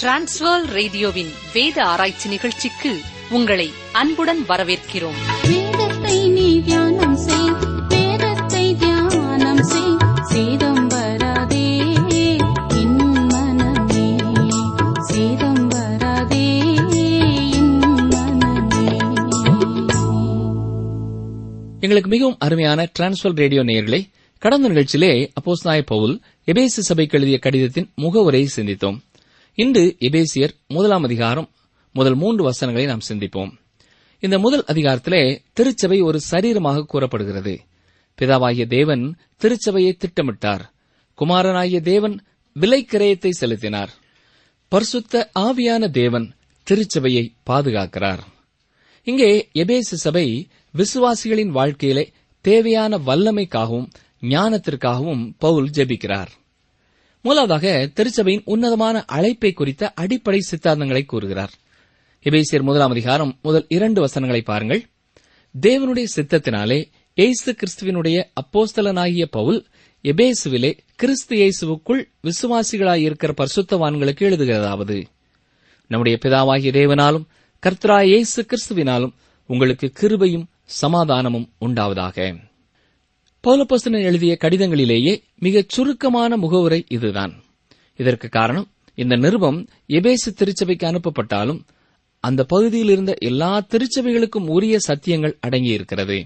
transfer ரேடியோவின் வேத ஆராய்ச்சி நிகழ்ச்சிக்கு உங்களை அன்புடன் வரவேற்கிறோம் வேதத்தை நீ தியானம் செய் வேதத்தை தியானம் செய் சேதம் வராதே என் மனமே சேதம் வராதே என் மனமே எங்களுக்கு மிகவும் அருமையான டிரான்ஸ்வர் ரேடியோ நேயர்களே கடந்த நிகழ்ச்சியிலே அப்போஸ்தலனாய பவுல் எபேசு சபைக்கு எழுதிய கடிதத்தின் முகவுரையை சிந்தித்தோம் இன்று எபேசியர் முதலாம் அதிகாரம் முதல் மூன்று வசனங்களை நாம் சிந்திப்போம் இந்த முதல் அதிகாரத்திலே திருச்சபை ஒரு சரீரமாக கூறப்படுகிறது பிதாவாகிய தேவன் திருச்சபையை திட்டமிட்டார் குமாரனாகிய தேவன் விலைக்கிரயத்தை செலுத்தினார் பரிசுத்த ஆவியான தேவன் திருச்சபையை பாதுகாக்கிறார் இங்கே எபேசு சபை விசுவாசிகளின் வாழ்க்கையிலே தேவையான வல்லமைக்காகவும் ஞானத்திற்காகவும் பவுல் ஜெபிக்கிறார் முதலாவதாக திருச்சபையின் உன்னதமான அழைப்பை குறித்த அடிப்படை சித்தாந்தங்களை கூறுகிறார் எபேசியர் முதலாம் அதிகாரம் முதல் இரண்டு வசனங்களை பாருங்கள் தேவனுடைய சித்தத்தினாலே இயேசு கிறிஸ்துவினுடைய அப்போஸ்தலனாகிய பவுல் எபேசுவிலே கிறிஸ்து இயேசுவுக்குள் விசுவாசிகளாயிருக்கிற பரிசுத்தவான்களுக்கு எழுதுகிறதாவது நம்முடைய பிதாவாகிய தேவனாலும் கர்த்தராய இயேசு கிறிஸ்துவினாலும் உங்களுக்கு கிருபையும் சமாதானமும் உண்டாவதாக பௌலப்போஸ்தலன் எழுதிய கடிதங்களிலேயே மிகச் சுருக்கமான முகவுரை இதுதான் இதற்கு காரணம் இந்த நிருபம் எபேசு திருச்சபைக்கு அனுப்பப்பட்டாலும் அந்த பகுதியில் இருந்த எல்லா திருச்சபைகளுக்கும் உரிய சத்தியங்கள் அடங்கியிருக்கிறது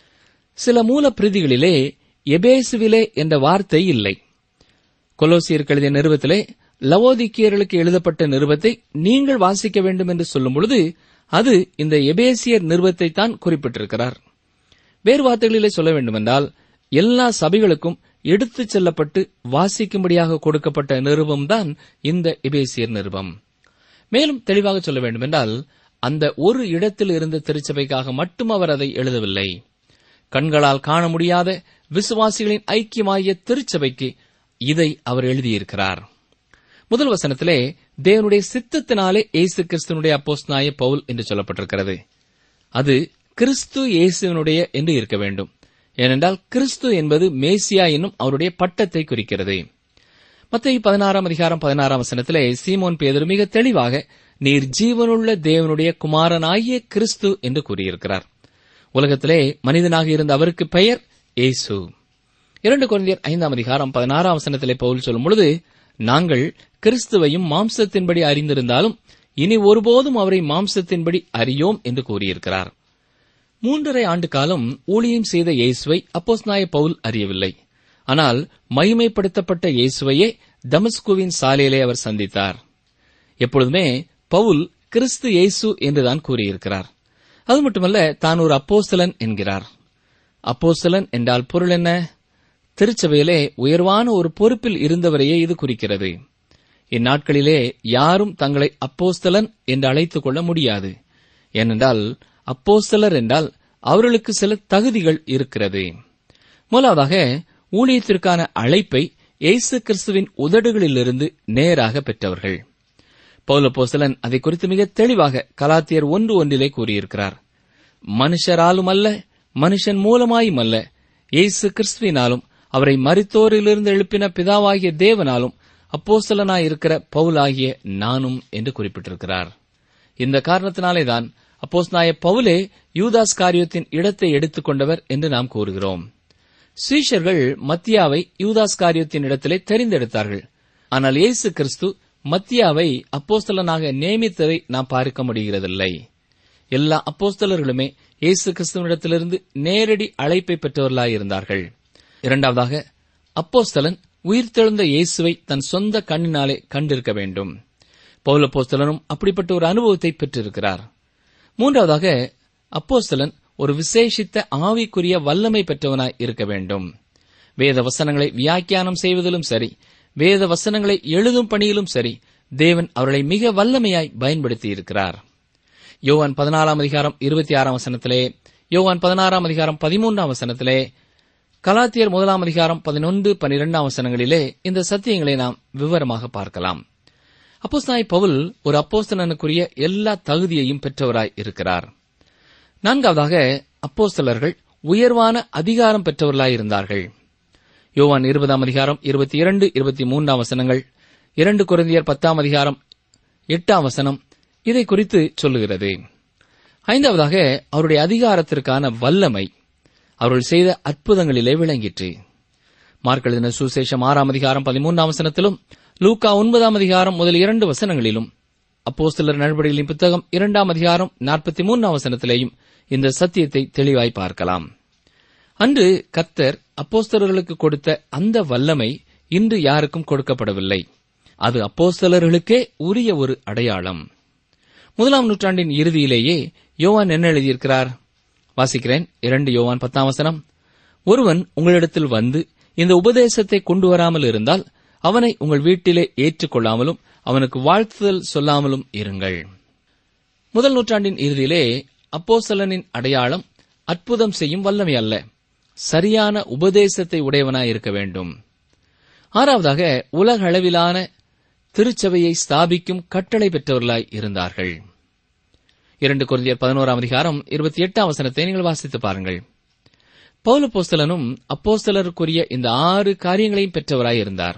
சில மூல பிரதிகளிலே எபேசுவிலே என்ற வார்த்தை இல்லை கொலோசியருக்கு எழுதிய நிருபத்திலே லவோதிக்கியர்களுக்கு எழுதப்பட்ட நிருபத்தை நீங்கள் வாசிக்க வேண்டும் என்று சொல்லும் பொழுது அது இந்த எபேசியர் நிருபத்தை தான் குறிப்பிட்டிருக்கிறார் வேறு வார்த்தைகளிலே சொல்ல வேண்டுமென்றால் எல்லா சபைகளுக்கும் எடுத்துச் செல்லப்பட்டு வாசிக்கும்படியாக கொடுக்கப்பட்ட நிருபம்தான் இந்த எபேசியர் நிருபம் மேலும் தெளிவாக சொல்ல வேண்டுமென்றால் அந்த ஒரு இடத்தில் இருந்த திருச்சபைக்காக மட்டும் அவர் அதை எழுதவில்லை கண்களால் காண முடியாத விசுவாசிகளின் ஐக்கியமாகிய திருச்சபைக்கு இதை அவர் எழுதியிருக்கிறார் முதல் வசனத்திலே தேவனுடைய சித்தத்தினாலே இயேசு கிறிஸ்துவனுடைய அப்போஸ்தலனாய பவுல் என்று சொல்லப்பட்டிருக்கிறது அது கிறிஸ்து இயேசுவினுடைய என்று இருக்க வேண்டும் ஏனென்றால் கிறிஸ்து என்பது மேசியா என்னும் அவருடைய பட்டத்தை குறிக்கிறது மத்திய பதினாறாம் அதிகாரம் பதினாறாம் வசனத்திலே சீமோன் பேதர் மிக தெளிவாக நீர் ஜீவனுள்ள தேவனுடைய குமாரனாகிய கிறிஸ்து என்று கூறியிருக்கிறார் உலகத்திலே மனிதனாக இருந்த அவருக்கு பெயர் இயேசு இரண்டு குழந்தையர் ஐந்தாம் அதிகாரம் பதினாறாம் வசனத்திலே பவுல் சொல்லும் பொழுது நாங்கள் கிறிஸ்துவையும் மாம்சத்தின்படி அறிந்திருந்தாலும் இனி ஒருபோதும் அவரை மாம்சத்தின்படி அறியோம் என்று கூறியிருக்கிறார் மூன்றரை ஆண்டு காலம் ஊழியம் செய்த இயேசுவை அப்போஸ்நாய பவுல் அறியவில்லை ஆனால் மகிமைப்படுத்தப்பட்ட இயேசுவையே தமஸ்குவின் சாலையிலே அவர் சந்தித்தார் எப்பொழுதுமே பவுல் கிறிஸ்து இயேசு என்றுதான் கூறியிருக்கிறார் அது மட்டுமல்ல தான் ஒரு அப்போஸ்தலன் என்கிறார் அப்போஸ்தலன் என்றால் பொருள் என்ன திருச்சபையிலே உயர்வான ஒரு பொறுப்பில் இருந்தவரையே இது குறிக்கிறது இந்நாட்களிலே யாரும் தங்களை அப்போஸ்தலன் என்று அழைத்துக் கொள்ள முடியாது ஏனென்றால் அப்போஸ்தலர் என்றால் அவர்களுக்கு சில தகுதிகள் இருக்கிறது முதலாவதாக ஊழியத்திற்கான அழைப்பை இயேசு கிறிஸ்துவின் உதடுகளிலிருந்து நேராக பெற்றவர்கள் பௌலப்போஸ்தலன் அதை குறித்து மிக தெளிவாக கலாத்தியர் ஒன்று ஒன்றிலே கூறியிருக்கிறார் மனுஷராலும் அல்ல மனுஷன் மூலமாயும் அல்ல இயேசு கிறிஸ்துவினாலும் அவரை மரித்தோரிலிருந்து எழுப்பின பிதாவாகிய தேவனாலும் அப்போஸ்தலனாயிருக்கிற பவுலாகிய நானும் என்று குறிப்பிட்டிருக்கிறார் இந்த காரணத்தினாலேதான் அப்போஸ்நாய பவுலே யூதாஸ் காரியத்தின் இடத்தை எடுத்துக் கொண்டவர் என்று நாம் கூறுகிறோம் சீஷர்கள் மத்தியாவை யூதாஸ் காரியத்தின் இடத்திலே தெரிந்தெடுத்தார்கள் ஆனால் இயேசு கிறிஸ்து மத்தியாவை அப்போஸ்தலனாக நியமித்ததை நாம் பார்க்க முடிகிறதில்லை எல்லா அப்போஸ்தலர்களுமே இயேசு கிறிஸ்துவனிடத்திலிருந்து நேரடி அழைப்பை பெற்றவர்களாயிருந்தார்கள் இரண்டாவதாக அப்போஸ்தலன் உயிர்த்தெழுந்த இயேசுவை தன் சொந்த கண்ணினாலே கண்டிருக்க வேண்டும் பௌலப்போஸ்தலனும் அப்படிப்பட்ட ஒரு அனுபவத்தை பெற்றிருக்கிறார் மூன்றாவதாக அப்போஸ்தலன் ஒரு விசேஷித்த ஆவிக்குரிய வல்லமை பெற்றவனாய் இருக்க வேண்டும் வேத வசனங்களை வியாக்கியானம் செய்வதிலும் சரி வேத வசனங்களை எழுதும் பணியிலும் சரி தேவன் அவர்களை மிக வல்லமையாய் பயன்படுத்தி இருக்கிறார் யோவான் பதினாலாம் அதிகாரம் இருபத்தி ஆறாம் வசனத்திலே யோவான் பதினாறாம் அதிகாரம் பதிமூன்றாம் வசனத்திலே கலாத்தியர் முதலாம் அதிகாரம் பதினொன்று பனிரெண்டாம் வசனங்களிலே இந்த சத்தியங்களை நாம் விவரமாக பார்க்கலாம் அப்போஸ்தாய் பவுல் ஒரு அப்போஸ்தலனுக்குரிய எல்லா தகுதியையும் பெற்றவராய் இருக்கிறார் நான்காவதாக அப்போஸ்தலர்கள் உயர்வான அதிகாரம் பெற்றவர்களாய் இருந்தார்கள் யோவான் இருபதாம் அதிகாரம் இருபத்தி இரண்டு இருபத்தி மூன்றாம் வசனங்கள் இரண்டு குருந்தியர் பத்தாம் அதிகாரம் எட்டாம் வசனம் இதை குறித்து சொல்லுகிறது ஐந்தாவதாக அவருடைய அதிகாரத்திற்கான வல்லமை அவர்கள் செய்த அற்புதங்களிலே விளங்கிற்று மார்க் எழுதின சுசேஷம் ஆறாம் அதிகாரம் பதிமூன்றாம் வசனத்திலும் லூக்கா ஒன்பதாம் அதிகாரம் முதல் இரண்டு வசனங்களிலும் அப்போஸ்தலர் நடவடிக்கைகளின் புத்தகம் இரண்டாம் அதிகாரம் நாற்பத்தி மூன்றாம் வசனத்திலேயும் இந்த சத்தியத்தை தெளிவாய் பார்க்கலாம் அன்று கர்த்தர் அப்போஸ்தலர்களுக்கு கொடுத்த அந்த வல்லமை இன்று யாருக்கும் கொடுக்கப்படவில்லை அது அப்போஸ்தலர்களுக்கே உரிய ஒரு அடையாளம் முதலாம் நூற்றாண்டின் இறுதியிலேயே யோவான் என்ன எழுதியிருக்கிறார் வாசிக்கிறேன் இரண்டு யோவான் பத்தாம் வசனம் ஒருவன் உங்களிடத்தில் வந்து இந்த உபதேசத்தை கொண்டு வராமல் இருந்தால் அவனை உங்கள் வீட்டிலே ஏற்றுக்கொள்ளாமலும் அவனுக்கு வாழ்த்துதல் சொல்லாமலும் இருங்கள் முதல் நூற்றாண்டின் இறுதியிலே அப்போஸ்தலனின் அடையாளம் அற்புதம் செய்யும் வல்லமை அல்ல சரியான உபதேசத்தை உடையவனாய் இருக்க வேண்டும் ஆறாவதாக உலக அளவிலான திருச்சபையை ஸ்தாபிக்கும் கட்டளை பெற்றவர்களாய் இருந்தார்கள் இரண்டு குருந்தியர் பதினோராம் அதிகாரம் இருபத்தி எட்டாம் வசனத்தை நீங்கள் வாசித்து பாருங்கள் பௌல போஸ்தலனும் அப்போஸ்தலருக்குரிய இந்த ஆறு காரியங்களையும் பெற்றவராய் இருந்தார்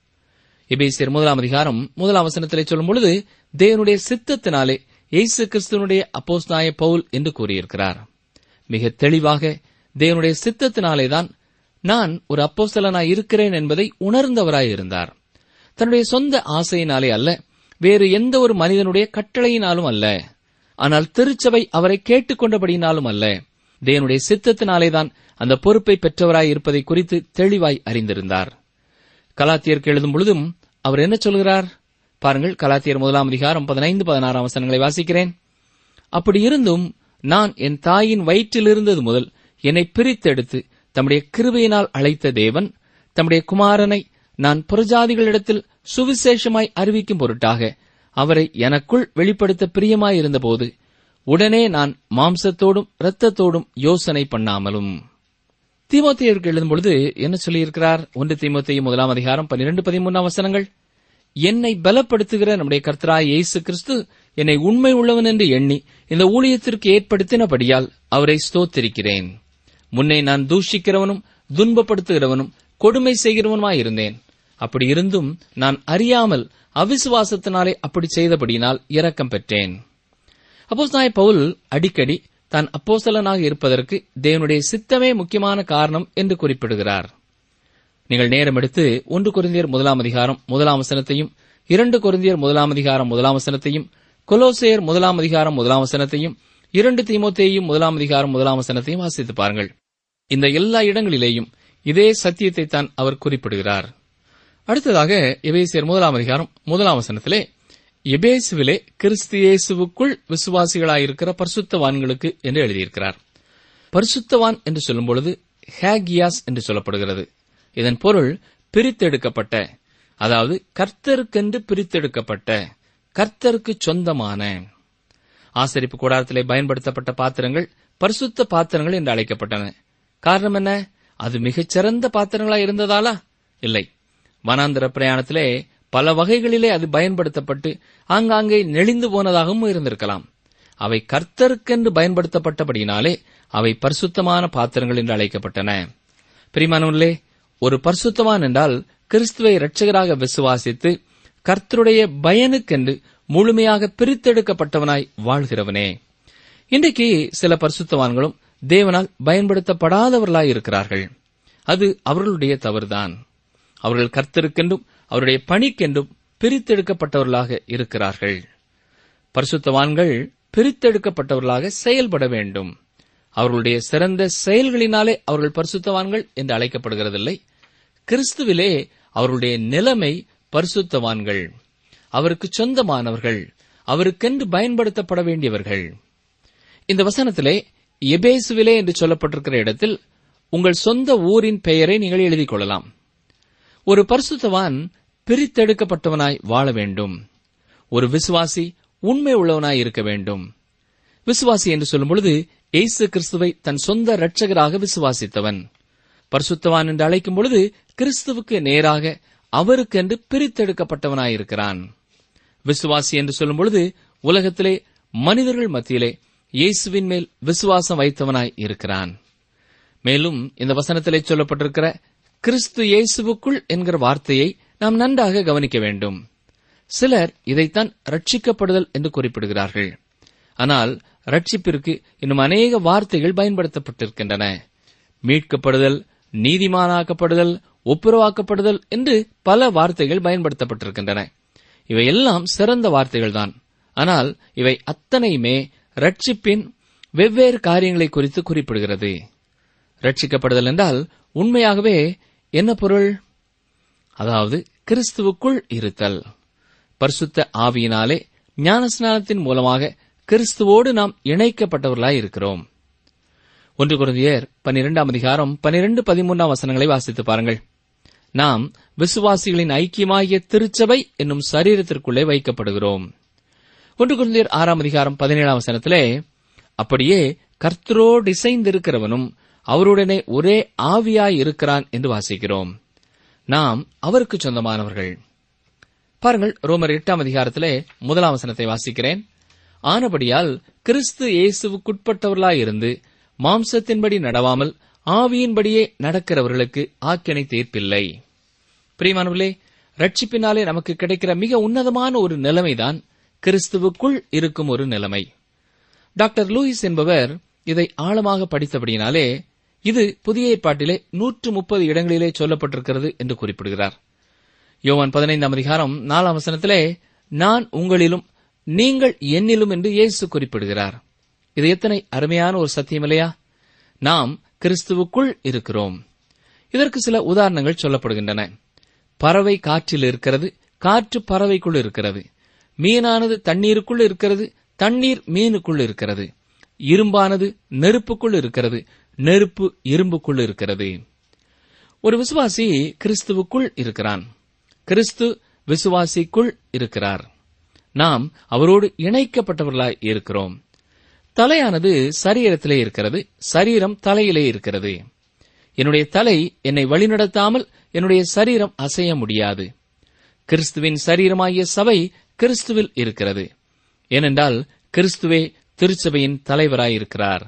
எபேசியர் முதலாம் அதிகாரம் முதலாம் வசனத்திலே சொல்லும் பொழுது தேவனுடைய சித்தத்தினாலே இயேசு கிறிஸ்துவனுடைய அப்போஸ்தாய பவுல் என்று கூறியிருக்கிறார் மிக தெளிவாக தேவனுடைய சித்தத்தினாலேதான் நான் ஒரு அப்போஸ்தலனாய் இருக்கிறேன் என்பதை உணர்ந்தவராய் இருந்தார் தன்னுடைய சொந்த ஆசையினாலே அல்ல வேறு எந்த ஒரு மனிதனுடைய கட்டளையினாலும் அல்ல ஆனால் திருச்சபை அவரை கேட்டுக்கொண்டபடியினாலும் அல்ல தேவனுடைய சித்தத்தினாலேதான் அந்த பொறுப்பை பெற்றவராய் இருப்பதை குறித்து தெளிவாய் அறிந்திருந்தார் கலாத்தியருக்கு எழுதும் பொழுதும் அவர் என்ன சொல்கிறார் பாருங்கள் கலாத்தியர் முதலாம் அதிகாரம் பதினைந்து பதினாறாம் வசனங்களை வாசிக்கிறேன் அப்படி இருந்தும் நான் என் தாயின் வயிற்றில் இருந்தது முதல் என்னை பிரித்தெடுத்து தம்முடைய கிருபையினால் அழைத்த தேவன் தம்முடைய குமாரனை நான் புறஜாதிகளிடத்தில் சுவிசேஷமாய் அறிவிக்கும் பொருட்டாக அவரை எனக்குள் வெளிப்படுத்த பிரியமாயிருந்தபோது உடனே நான் மாம்சத்தோடும் இரத்தத்தோடும் யோசனை பண்ணாமலும் தீமோத்தேயருக்கு எழுதும் பொழுது என்ன சொல்லியிருக்கிறார் ஒன்று தீமோத்தேயு முதலாம் அதிகாரம் பன்னிரண்டு பதிமூன்றாம் வசனங்கள் என்னை பலப்படுத்துகிற நம்முடைய கர்த்தராய் இயேசு கிறிஸ்து என்னை உண்மை உள்ளவன் என்று எண்ணி இந்த ஊழியத்திற்கு ஏற்படுத்தினபடியால் அவரை ஸ்தோத்திரிக்கிறேன் முன்னே நான் தூஷிக்கிறவனும் துன்பப்படுத்துகிறவனும் கொடுமை செய்கிறவனுமாயிருந்தேன் அப்படி இருந்தும் நான் அறியாமல் அவிசுவாசத்தினாலே அப்படி செய்தபடியினால் இரக்கம் பெற்றேன் அப்போஸ்தாய பவுல் அடிக்கடி தான் அப்போஸ்தலனாக இருப்பதற்கு தேவனுடைய சித்தமே முக்கியமான காரணம் என்று குறிப்பிடுகிறார் நீங்கள் நேரம் எடுத்து ஒன்று குருந்தியர் முதலாம் அதிகாரம் முதலாம் வசனத்தையும் இரண்டு குருந்தியர் முதலாம் அதிகாரம் முதலாம் வசனத்தையும் கொலோசேயர் முதலாம் அதிகாரம் முதலாம் வசனத்தையும் இரண்டு தீமோத்தேயும் முதலாம் அதிகாரம் முதலாம் வசனத்தையும் வாசித்து பாருங்கள் இந்த எல்லா இடங்களிலேயும் இதே சத்தியத்தை தான் அவர் குறிப்பிடுகிறார் அடுத்ததாக எபேசியர் முதலாம் அதிகாரம் முதலாம் வசனத்திலே எபேசுவிலே கிறிஸ்து இயேசுவுக்குள் விசுவாசிகளாயிருக்கிற பரிசுத்தவான்களுக்கு என்று எழுதியிருக்கிறார் பரிசுத்தவான் என்று சொல்லும் பொழுது ஹேகியாஸ் என்று சொல்லப்படுகிறது இதன் பொருள் பிரித்தெடுக்கப்பட்ட அதாவது கர்த்தருக்கென்று பிரித்தெடுக்கப்பட்ட கர்த்தருக்கு சொந்தமான ஆசரிப்பு கூடாரத்திலே பயன்படுத்தப்பட்ட பாத்திரங்கள் பரிசுத்த பாத்திரங்கள் என்று அழைக்கப்பட்டன காரணம் என்ன அது மிகச்சிறந்த பாத்திரங்களா இருந்ததாலா இல்லை வனாந்திர பிரயாணத்திலே பல வகைகளிலே அது பயன்படுத்தப்பட்டு ஆங்காங்கே நெளிந்து போனதாகவும் இருந்திருக்கலாம் அவை கர்த்தருக்கென்று பயன்படுத்தப்பட்டபடியினாலே அவை பரிசுத்தமான பாத்திரங்கள் என்று அழைக்கப்பட்டன பிரிமானவர்களே ஒரு பரிசுத்தவான் என்றால் கிறிஸ்துவை இரட்சகராக விசுவாசித்து கர்த்தருடைய பயனுக்கென்று முழுமையாக பிரித்தெடுக்கப்பட்டவனாய் வாழ்கிறவனே இன்றைக்கு சில பரிசுத்தவான்களும் தேவனால் பயன்படுத்தப்படாதவர்களாய் இருக்கிறார்கள் அது அவர்களுடைய தவறுதான் அவர்கள் கர்த்தருக்கென்றும் அவருடைய பணிக்கென்றும் பிரித்தெடுக்கப்பட்டவர்களாக இருக்கிறார்கள் பரிசுத்தவான்கள் பிரித்தெடுக்கப்பட்டவர்களாக செயல்பட வேண்டும் அவர்களுடைய சிறந்த செயல்களினாலே அவர்கள் பரிசுத்தவான்கள் என்று அழைக்கப்படுகிறதில்லை கிறிஸ்துவிலே அவர்களுடைய நிலைமை பரிசுத்தவான்கள் அவருக்கு சொந்தமானவர்கள் அவருக்கென்று பயன்படுத்தப்பட வேண்டியவர்கள் இந்த வசனத்திலே எபேசுவிலே என்று சொல்லப்பட்டிருக்கிற இடத்தில் உங்கள் சொந்த ஊரின் பெயரை நீங்கள் எழுதிக் கொள்ளலாம் ஒரு பரிசுத்தவான் பிரித்தெடுக்கப்பட்டவனாய் வாழ வேண்டும் ஒரு விசுவாசி உண்மை உள்ளவனாய் இருக்க வேண்டும் விசுவாசி என்று சொல்லும் பொழுது இயேசு கிறிஸ்துவை தன் சொந்த இரட்சகராக விசுவாசித்தவன் பரிசுத்தவான் என்று அழைக்கும் பொழுது கிறிஸ்துவுக்கு நேராக அவருக்கென்று பிரித்தெடுக்கப்பட்டவனாயிருக்கிறான் விசுவாசி என்று சொல்லும் பொழுது உலகத்திலே மனிதர்கள் மத்தியிலே இயேசுவின் மேல் விசுவாசம் வைத்தவனாய் இருக்கிறான் மேலும் இந்த வசனத்திலே சொல்லப்பட்டிருக்கிற கிறிஸ்து இயேசுவுக்குள் என்கிற வார்த்தையை நாம் நன்றாக கவனிக்க வேண்டும் சிலர் இதைத்தான் ரட்சிக்கப்படுதல் என்று குறிப்பிடுகிறார்கள் ஆனால் ரட்சிப்பிற்கு இன்னும் அநேக வார்த்தைகள் பயன்படுத்தப்பட்டிருக்கின்றன மீட்கப்படுதல் நீதிமானாக்கப்படுதல் ஒப்புரவாக்கப்படுதல் என்று பல வார்த்தைகள் பயன்படுத்தப்பட்டிருக்கின்றன இவையெல்லாம் சிறந்த வார்த்தைகள்தான் ஆனால் இவை அத்தனையுமே ரட்சிப்பின் வெவ்வேறு காரியங்களை குறித்து குறிப்பிடுகிறது ரட்சிக்கப்படுதல் என்றால் உண்மையாகவே என்ன பொருள் அதாவது கிறிஸ்துவுக்குள் இருத்தல் பரிசுத்த ஆவியினாலே ஞானஸ்நானத்தின் மூலமாக கிறிஸ்துவோடு நாம் இணைக்கப்பட்டவர்களாய் இருக்கிறோம் ஒன்று குருந்தியர் பன்னிரெண்டாம் அதிகாரம் பன்னிரண்டு பதிமூன்றாம் வசனங்களை வாசித்து பாருங்கள் நாம் விசுவாசிகளின் ஐக்கியமாகிய திருச்சபை என்னும் சரீரத்திற்குள்ளே வைக்கப்படுகிறோம் ஒன்று குருந்தியர் ஆறாம் அதிகாரம் பதினேழாம் வசனத்திலே அப்படியே கர்த்தரோடு இசைந்திருக்கிறவனும் அவருடனே ஒரே ஆவியாய் இருக்கிறான் என்று வாசிக்கிறோம் நாம் அவருக்கு சொந்தமானவர்கள் பாருங்கள் ரோமர் எட்டாம் அதிகாரத்திலே முதலாம் வசனத்தை வாசிக்கிறேன் ஆனபடியால் கிறிஸ்து இயேசுவுக்குட்பட்டவர்களாயிருந்து மாம்சத்தின்படி நடவாமல் ஆவியின்படியே நடக்கிறவர்களுக்கு ஆக்கினை தீர்ப்பில்லை பிரியமானவர்களே ரட்சிப்பினாலே நமக்கு கிடைக்கிற மிக உன்னதமான ஒரு நிலைமைதான் கிறிஸ்துவுக்குள் இருக்கும் ஒரு நிலைமை டாக்டர் லூயிஸ் என்பவர் இதை ஆழமாக படித்தபடியினாலே இது புதிய ஏற்பாட்டிலே நூற்று முப்பது இடங்களிலே சொல்லப்பட்டிருக்கிறது என்று குறிப்பிடுகிறார் யோவான் பதினைந்தாம் அதிகாரம் நாலாம் வசனத்திலே நான் உங்களிலும் நீங்கள் என்னிலும் என்று இயேசு குறிப்பிடுகிறார் இது எத்தனை அருமையான ஒரு சத்தியம் இல்லையா நாம் கிறிஸ்துவுக்குள் இருக்கிறோம் இதற்கு சில உதாரணங்கள் சொல்லப்படுகின்றன பறவை காற்றில் இருக்கிறது காற்று பறவைக்குள் இருக்கிறது மீனானது தண்ணீருக்குள் இருக்கிறது தண்ணீர் மீனுக்குள் இருக்கிறது இரும்பானது நெருப்புக்குள் இருக்கிறது நெருப்பு இரும்புக்குள் இருக்கிறது ஒரு விசுவாசி கிறிஸ்துவுக்குள் இருக்கிறான் கிறிஸ்து விசுவாசிக்குள் இருக்கிறார் நாம் அவரோடு இணைக்கப்பட்டவர்களாய் இருக்கிறோம் தலையானது சரீரத்திலே இருக்கிறது சரீரம் தலையிலே இருக்கிறது என்னுடைய தலை என்னை வழிநடத்தாமல் என்னுடைய சரீரம் அசைய முடியாது கிறிஸ்துவின் சரீரமாகிய சபை கிறிஸ்துவில் இருக்கிறது ஏனென்றால் கிறிஸ்துவே திருச்சபையின் தலைவராயிருக்கிறார்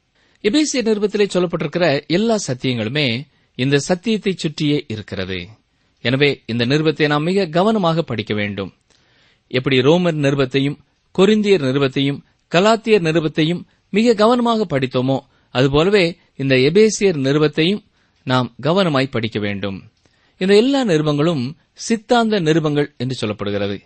எபேசிய நிருபத்திலே சொல்லப்பட்டிருக்கிற எல்லா சத்தியங்களுமே இந்த சத்தியத்தை சுற்றியே இருக்கிறது எனவே இந்த நிருபத்தை நாம் மிக கவனமாக படிக்க வேண்டும் எப்படி ரோமர் நிருபத்தையும் கொரிந்தியர் நிருபத்தையும் கலாத்தியர் நிருபத்தையும் மிக கவனமாக படித்தோமோ அதுபோலவே இந்த எபேசியர் நிருபத்தையும் நாம் கவனமாய் படிக்க வேண்டும் இந்த எல்லா நிருபங்களும் சித்தாந்த நிருபங்கள் என்று சொல்லப்படுகிறது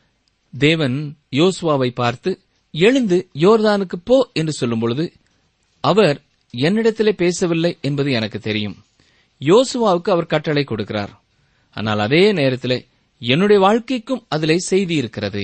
தேவன் யோசுவாவை பார்த்து எழுந்து யோர்தானுக்கு போ என்று சொல்லும் பொழுது அவர் என்னிடத்திலே பேசவில்லை என்பது எனக்கு தெரியும் யோசுவாவுக்கு அவர் கட்டளை கொடுக்கிறார் ஆனால் அதே நேரத்திலே என்னுடைய வாழ்க்கைக்கும் அதிலே செய்தி இருக்கிறது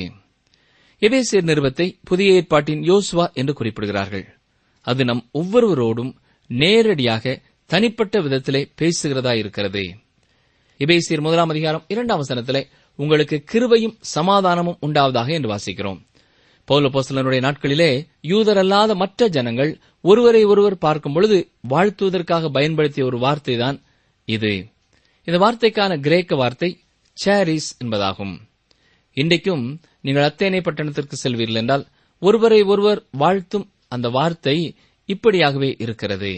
எபேசியர் நிருபத்தை புதிய ஏற்பாட்டின் யோசுவா என்று குறிப்பிடுகிறார்கள் அது நம் ஒவ்வொருவரோடும் நேரடியாக தனிப்பட்ட விதத்திலே பேசுகிறதா இருக்கிறது எபேசியர் முதலாம் அதிகாரம் இரண்டாம் வசனத்திலே உங்களுக்கு கிருபையும் சமாதானமும் உண்டாவதாக என்று வாசிக்கிறோம் பௌலபோஸ்தலனுடைய நாட்களிலே யூதரல்லாத மற்ற ஜனங்கள் ஒருவரை ஒருவர் பார்க்கும் பொழுது வாழ்த்துவதற்காக பயன்படுத்திய ஒரு வார்த்தைதான் இது இந்த வார்த்தைக்கான கிரேக்க வார்த்தை சாரிஸ் என்பதாகும் இன்றைக்கும் நீங்கள் அத்தேனை பட்டணத்திற்கு செல்வீர்கள் என்றால் ஒருவரை ஒருவர் வாழ்த்தும் அந்த வார்த்தை இப்படியாகவே இருக்கிறது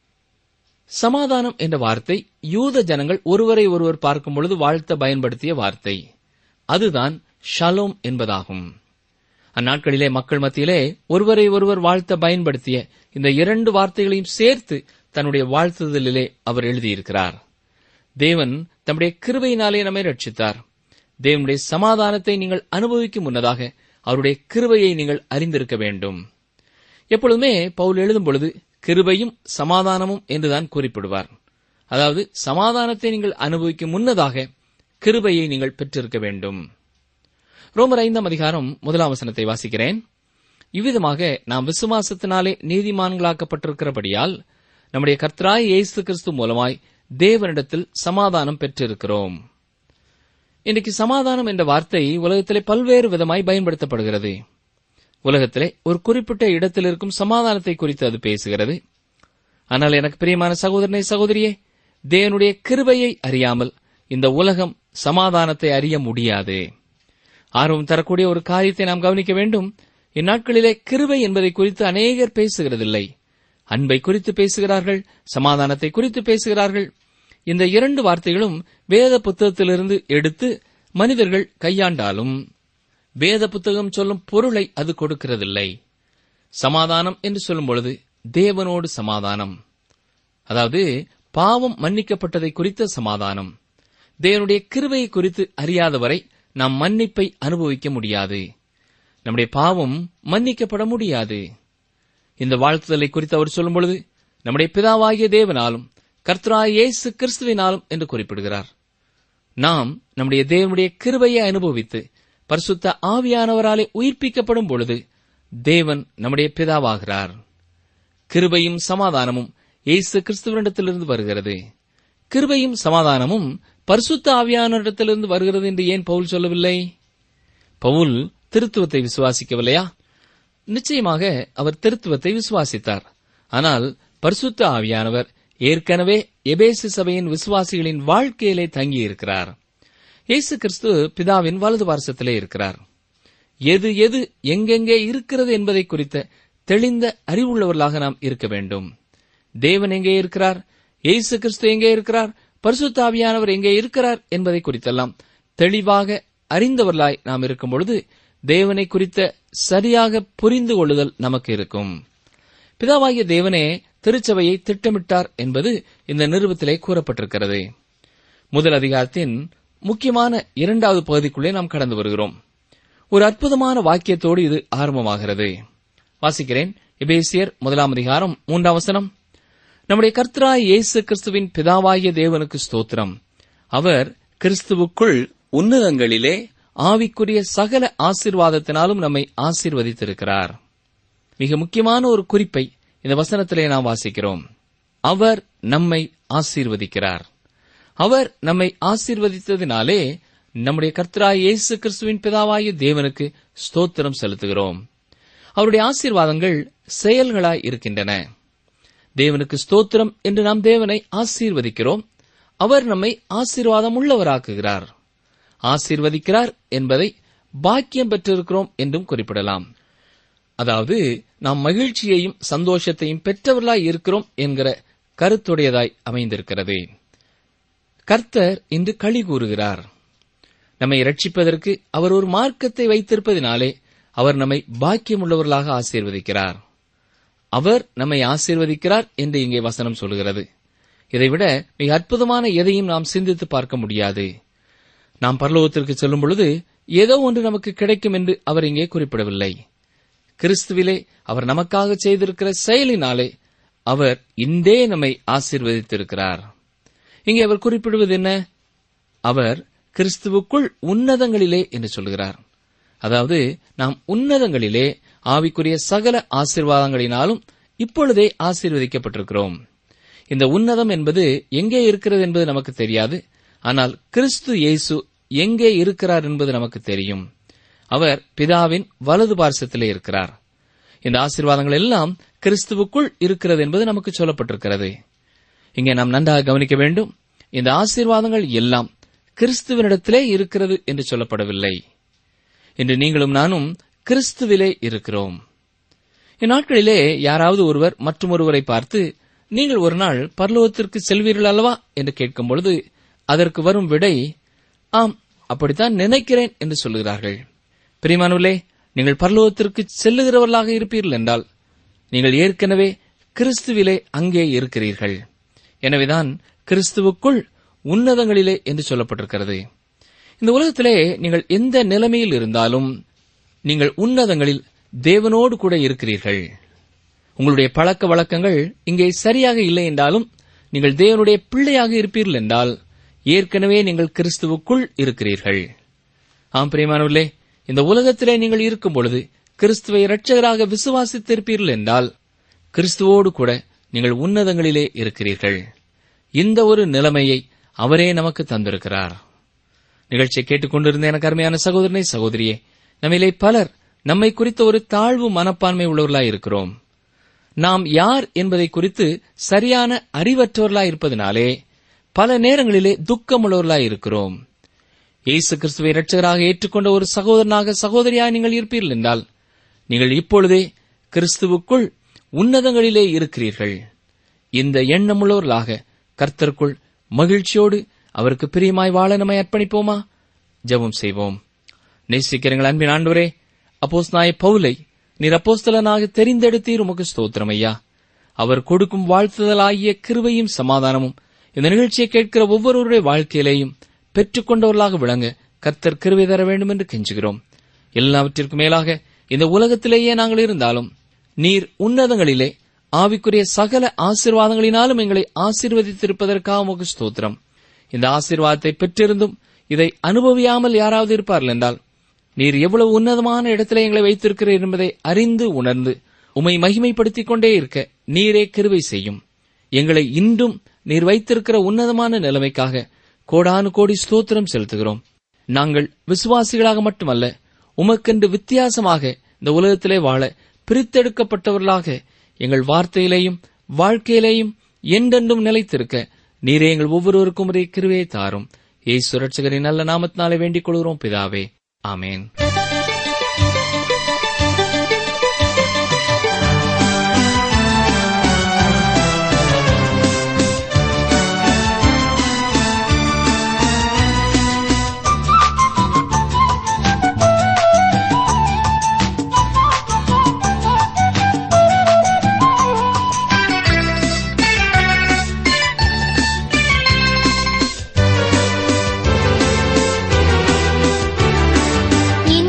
சமாதானம் என்ற வார்த்தை யூத ஜனங்கள் ஒருவரை ஒருவர் பார்க்கும் பொழுது வாழ்த்த பயன்படுத்திய வார்த்தை அதுதான் ஷலோம் என்பதாகும் அந்நாட்களிலே மக்கள் மத்தியிலே ஒருவரை ஒருவர் வாழ்த்த பயன்படுத்திய இந்த இரண்டு வார்த்தைகளையும் சேர்த்து தன்னுடைய வாழ்த்துதலிலே அவர் எழுதியிருக்கிறார் தேவன் தம்முடைய கிருபையினாலே நம்மை ரட்சித்தார் தேவனுடைய சமாதானத்தை நீங்கள் அனுபவிக்கும் முன்னதாக அவருடைய கிருபையை நீங்கள் அறிந்திருக்க வேண்டும் எப்பொழுதுமே பவுல் எழுதும் பொழுது கிருபையும் சமாதானமும் என்றுதான் குறிப்பிடுவார் அதாவது சமாதானத்தை நீங்கள் அனுபவிக்கும் முன்னதாக கிருபையை நீங்கள் பெற்றிருக்க வேண்டும் ரோமர் ஐந்தாம் அதிகாரம் முதலாம் வசனத்தை வாசிக்கிறேன் இவ்விதமாக நாம் விசுவாசத்தினாலே நீதிமான்களாக்கப்பட்டிருக்கிறபடியால் நம்முடைய கர்த்தராய் இயேசு கிறிஸ்து மூலமாய் தேவனிடத்தில் சமாதானம் பெற்றிருக்கிறோம் இன்றைக்கு சமாதானம் என்ற வார்த்தை உலகத்திலே பல்வேறு விதமாய் பயன்படுத்தப்படுகிறது உலகத்திலே ஒரு குறிப்பிட்ட இடத்தில் இருக்கும் சமாதானத்தை குறித்து அது பேசுகிறது ஆனால் எனக்கு பிரியமான சகோதரனை சகோதரியே தேவனுடைய கிருபையை அறியாமல் இந்த உலகம் சமாதானத்தை அறிய முடியாது ஆர்வம் தரக்கூடிய ஒரு காரியத்தை நாம் கவனிக்க வேண்டும் இந்நாட்களிலே கிருபை என்பதை குறித்து அநேகர் பேசுகிறதில்லை அன்பை குறித்து பேசுகிறார்கள் சமாதானத்தை குறித்து பேசுகிறார்கள் இந்த இரண்டு வார்த்தைகளும் வேத புத்தகத்திலிருந்து எடுத்து மனிதர்கள் கையாண்டாலும் வேத புத்தகம் சொல்லும் பொருளை அது கொடுக்கிறதில்லை சமாதானம் என்று சொல்லும் பொழுது தேவனோடு சமாதானம் அதாவது பாவம் மன்னிக்கப்பட்டதை குறித்த சமாதானம் தேவனுடைய கிருபையை குறித்து அறியாதவரை நாம் மன்னிப்பை அனுபவிக்க முடியாது நம்முடைய பாவம் மன்னிக்கப்பட முடியாது இந்த வாழ்த்துதலை குறித்து அவர் சொல்லும் பொழுது நம்முடைய பிதாவாகிய தேவனாலும் கர்த்தராய இயேசு கிறிஸ்துவினாலும் என்று குறிப்பிடுகிறார் நாம் நம்முடைய தேவனுடைய கிருபையை அனுபவித்து பரிசுத்த ஆவியானவராலே உயிர்ப்பிக்கப்படும் பொழுது தேவன் நம்முடைய பிதாவாகிறார் கிருபையும் சமாதானமும் இயேசு கிறிஸ்துவனிடத்திலிருந்து வருகிறது கிருபையும் சமாதானமும் பரிசுத்த ஆவியானவரிடத்திலிருந்து வருகிறது என்று ஏன் பவுல் சொல்லவில்லை பவுல் திருத்துவத்தை விசுவாசிக்கவில்லையா நிச்சயமாக அவர் திருத்துவத்தை விசுவாசித்தார் ஆனால் பரிசுத்த ஆவியானவர் ஏற்கனவே எபேசு சபையின் விசுவாசிகளின் வாழ்க்கையிலே தங்கியிருக்கிறார் இயேசு கிறிஸ்து பிதாவின் வலது பார்சத்திலே இருக்கிறார் எது எது எங்கெங்கே இருக்கிறது என்பதை குறித்த தெளிந்த அறிவுள்ளவர்களாக நாம் இருக்க வேண்டும் தேவன் எங்கே இருக்கிறார் இயேசு கிறிஸ்து எங்கே இருக்கிறார் பரிசுத்த ஆவியானவர் எங்கே இருக்கிறார் என்பதை குறித்தெல்லாம் தெளிவாக அறிந்தவர்களாய் நாம் இருக்கும் பொழுது தேவனை குறித்த சரியாக புரிந்து கொள்ளுதல் நமக்கு இருக்கும் பிதாவாகிய தேவனே திருச்சபையை திட்டமிட்டார் என்பது இந்த நிருபத்திலே கூறப்பட்டிருக்கிறது முதல் அதிகாரத்தின் முக்கியமான இரண்டாவது பகுதிக்குள்ளே நாம் கடந்து வருகிறோம் ஒரு அற்புதமான வாக்கியத்தோடு இது ஆரம்பமாகிறது வாசிக்கிறேன் எபேசியர் முதலாம் அதிகாரம் மூன்றாம் வசனம் நம்முடைய கர்த்தராய் இயேசு கிறிஸ்துவின் பிதாவாகிய தேவனுக்கு ஸ்தோத்திரம் அவர் கிறிஸ்துவுக்குள் உன்னதங்களிலே ஆவிக்குரிய சகல ஆசீர்வாதத்தினாலும் நம்மை ஆசீர்வதித்திருக்கிறார் மிக முக்கியமான ஒரு குறிப்பை இந்த வசனத்திலே நாம் வாசிக்கிறோம் அவர் நம்மை ஆசீர்வதிக்கிறார் அவர் நம்மை ஆசீர்வதித்ததினாலே நம்முடைய கர்த்தராய் இயேசு கிறிஸ்துவின் பிதாவாகிய தேவனுக்கு ஸ்தோத்திரம் செலுத்துகிறோம் அவருடைய ஆசீர்வாதங்கள் செயல்களாய் இருக்கின்றன தேவனுக்கு ஸ்தோத்திரம் என்று நாம் தேவனை ஆசீர்வதிக்கிறோம் அவர் நம்மை ஆசீர்வாதம் உள்ளவராக்குகிறார் ஆசீர்வதிக்கிறார் என்பதை பாக்கியம் பெற்றிருக்கிறோம் என்றும் குறிப்பிடலாம் அதாவது நாம் மகிழ்ச்சியையும் சந்தோஷத்தையும் பெற்றவர்களாய் இருக்கிறோம் என்கிற கருத்துடையதாய் அமைந்திருக்கிறது கர்த்தர் இன்று களி கூறுகிறார் நம்மை ரட்சிப்பதற்கு அவர் ஒரு மார்க்கத்தை வைத்திருப்பதினாலே அவர் நம்மை பாக்கியமுள்ளவர்களாக ஆசீர்வதிக்கிறார் அவர் நம்மை ஆசீர்வதிக்கிறார் என்று இங்கே வசனம் சொல்கிறது இதைவிட மிக அற்புதமான எதையும் நாம் சிந்தித்து பார்க்க முடியாது நாம் பரலோகத்திற்கு செல்லும் பொழுது ஏதோ ஒன்று நமக்கு கிடைக்கும் என்று அவர் இங்கே குறிப்பிடவில்லை கிறிஸ்துவிலே அவர் நமக்காக செய்திருக்கிற செயலினாலே அவர் இன்றே நம்மை ஆசீர்வதித்திருக்கிறார் இங்கே அவர் குறிப்பிடுவது என்ன அவர் கிறிஸ்துவுக்குள் உன்னதங்களிலே என்று சொல்கிறார் அதாவது நாம் உன்னதங்களிலே ஆவிக்குரிய சகல ஆசீர்வாதங்களினாலும் இப்பொழுதே ஆசீர்வதிக்கப்பட்டிருக்கிறோம் இந்த உன்னதம் என்பது எங்கே இருக்கிறது என்பது நமக்கு தெரியாது ஆனால் கிறிஸ்து இயேசு எங்கே இருக்கிறார் என்பது நமக்கு தெரியும் அவர் பிதாவின் வலது பார்சத்திலே இருக்கிறார் இந்த ஆசீர்வாதங்கள் எல்லாம் கிறிஸ்துவுக்குள் இருக்கிறது என்பது நமக்கு சொல்லப்பட்டிருக்கிறது இங்கே நாம் நன்றாக கவனிக்க வேண்டும் இந்த ஆசீர்வாதங்கள் எல்லாம் கிறிஸ்துவனிடத்திலே இருக்கிறது என்று சொல்லப்படவில்லை இன்று நீங்களும் நானும் கிறிஸ்துவிலே இருக்கிறோம் இந்நாட்களிலே யாராவது ஒருவர் மற்றொருவரை பார்த்து நீங்கள் ஒரு நாள் பரலோகத்திற்கு செல்வீர்கள் அல்லவா என்று கேட்கும் பொழுது அதற்கு வரும் விடை ஆம் அப்படித்தான் நினைக்கிறேன் என்று சொல்லுகிறார்கள் பிரிமானுலே நீங்கள் பரலோகத்திற்கு செல்லுகிறவர்களாக இருப்பீர்கள் என்றால் நீங்கள் ஏற்கனவே கிறிஸ்துவிலே அங்கே இருக்கிறீர்கள் எனவேதான் கிறிஸ்துவுக்குள் உன்னதங்களிலே என்று சொல்லப்பட்டிருக்கிறது இந்த உலகத்திலே நீங்கள் எந்த நிலைமையில் இருந்தாலும் நீங்கள் உன்னதங்களில் தேவனோடு கூட இருக்கிறீர்கள் உங்களுடைய பழக்க வழக்கங்கள் இங்கே சரியாக இல்லை என்றாலும் நீங்கள் தேவனுடைய பிள்ளையாக இருப்பீர்கள் என்றால் ஏற்கனவே நீங்கள் கிறிஸ்துவுக்குள் இருக்கிறீர்கள் ஆம் பிரியமானவர்களே இந்த உலகத்திலே நீங்கள் இருக்கும் பொழுது கிறிஸ்துவை இரட்சகராக விசுவாசித்திருப்பீர்கள் என்றால் கிறிஸ்துவோடு கூட நீங்கள் உன்னதங்களிலே இருக்கிறீர்கள் இந்த ஒரு நிலைமையை அவரே நமக்கு தந்திருக்கிறார் நிகழ்ச்சியை கேட்டுக்கொண்டிருந்த எனக்கு அருமையான சகோதரனை சகோதரியே நம்மிலே பலர் நம்மை குறித்த ஒரு தாழ்வு மனப்பான்மை உள்ளவர்களாய் இருக்கிறோம் நாம் யார் என்பதை குறித்து சரியான அறிவற்றவர்களாய் இருப்பதனாலே பல நேரங்களிலே துக்கமுள்ளவர்களாய் இருக்கிறோம் இயேசு கிறிஸ்துவை இரட்சகராக ஏற்றுக்கொண்ட ஒரு சகோதரனாக சகோதரியாக நீங்கள் இருப்பீர்கள் என்றால் நீங்கள் இப்பொழுதே கிறிஸ்துவுக்குள் உன்னதங்களிலே இருக்கிறீர்கள் இந்த எண்ணமுள்ளவர்களாக கர்த்தருக்குள் மகிழ்ச்சியோடு அவருக்கு பிரியமாய் வாழ நம்மை அர்ப்பணிப்போமா ஜெபம் செய்வோம் நேசிக்கிறங்கள் அன்பின் ஆண்டவரே அப்போஸ் நாய பவுலை நீர் அப்போஸ்தலனாக தெரிந்தெடுத்தீர் உமக்கு ஸ்தோத்திரம் ஐயா அவர் கொடுக்கும் வாழ்த்துதலாகிய கிருபையும் சமாதானமும் இந்த நிகழ்ச்சியை கேட்கிற ஒவ்வொருவருடைய வாழ்க்கையிலேயும் பெற்றுக்கொண்டவர்களாக விளங்க கர்த்தர் கிருபை தர வேண்டும் என்று கெஞ்சுகிறோம் எல்லாவற்றிற்கும் மேலாக இந்த உலகத்திலேயே நாங்கள் இருந்தாலும் நீர் உன்னதங்களிலே ஆவிக்குரிய சகல ஆசீர்வாதங்களினாலும் எங்களை ஆசீர்வதித்திருப்பதற்காக உமக்கு ஸ்தோத்திரம் இந்த ஆசீர்வாதத்தை பெற்றிருந்தும் இதை அனுபவியாமல் யாராவது இருப்பார்கள் என்றால் நீர் எவ்வளவு உன்னதமான இடத்திலே எங்களை வைத்திருக்கிறீர் என்பதை அறிந்து உணர்ந்து உம்மை மகிமைப்படுத்திக் கொண்டே இருக்க நீரே கிருபை செய்யும் எங்களை இன்றும் நீர் வைத்திருக்கிற உன்னதமான நிலைமைக்காக கோடானு கோடி ஸ்தோத்திரம் செலுத்துகிறோம் நாங்கள் விசுவாசிகளாக மட்டுமல்ல உமக்கென்று வித்தியாசமாக இந்த உலகத்திலே வாழ பிரித்தெடுக்கப்பட்டவர்களாக எங்கள் வார்த்தையிலேயும் வாழ்க்கையிலேயும் என்றென்றும் நிலைத்திருக்க நீரே எங்கள் ஒவ்வொருவருக்கும் ஒரே கிருவையை தாரும் ஏசு சுரட்சகரின் நல்ல நாமத்தினாலே வேண்டிக் கொள்கிறோம் பிதாவே ஆமேன் என்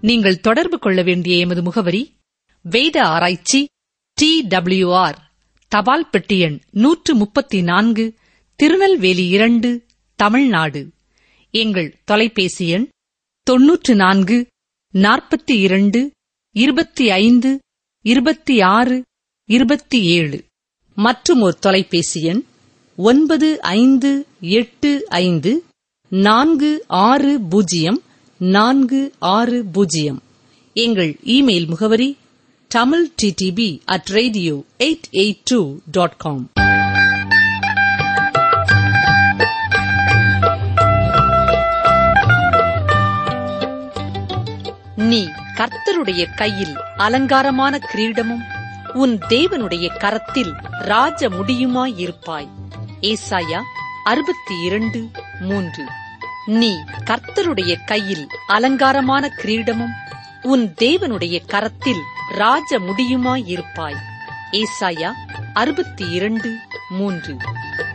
நீங்கள் தொடர்பு கொள்ள வேண்டிய எமது முகவரி வேத ஆராய்ச்சி டி டபிள்யூஆர் தபால் பெட்டி எண் நூற்று முப்பத்தி நான்கு திருநெல்வேலி இரண்டு தமிழ்நாடு எங்கள் தொலைபேசி எண் தொன்னூற்று நான்கு நாற்பத்தி இரண்டு இருபத்தி ஐந்து இருபத்தி ஆறு இருபத்தி ஏழு மற்றும் ஒரு தொலைபேசி எண் ஒன்பது ஐந்து எட்டு ஐந்து நான்கு ஆறு பூஜ்ஜியம் நான்கு ஆறு பூஜ்ஜியம் எங்கள் இமெயில் முகவரி Tamil DTP at radio eight eight two dot com நீ கர்த்தருடைய கையில் அலங்காரமான கிரீடமும் உன் தேவனுடைய கரத்தில் ராஜ முடியுமாயிருப்பாய் ஏசாயா அறுபத்தி இரண்டு மூன்று நீ கர்த்தருடைய கையில் அலங்காரமான கிரீடமும் உன் தேவனுடைய கரத்தில் ராஜ முடியுமாயிருப்பாய் ஏசாயா அறுபத்தி இரண்டு மூன்று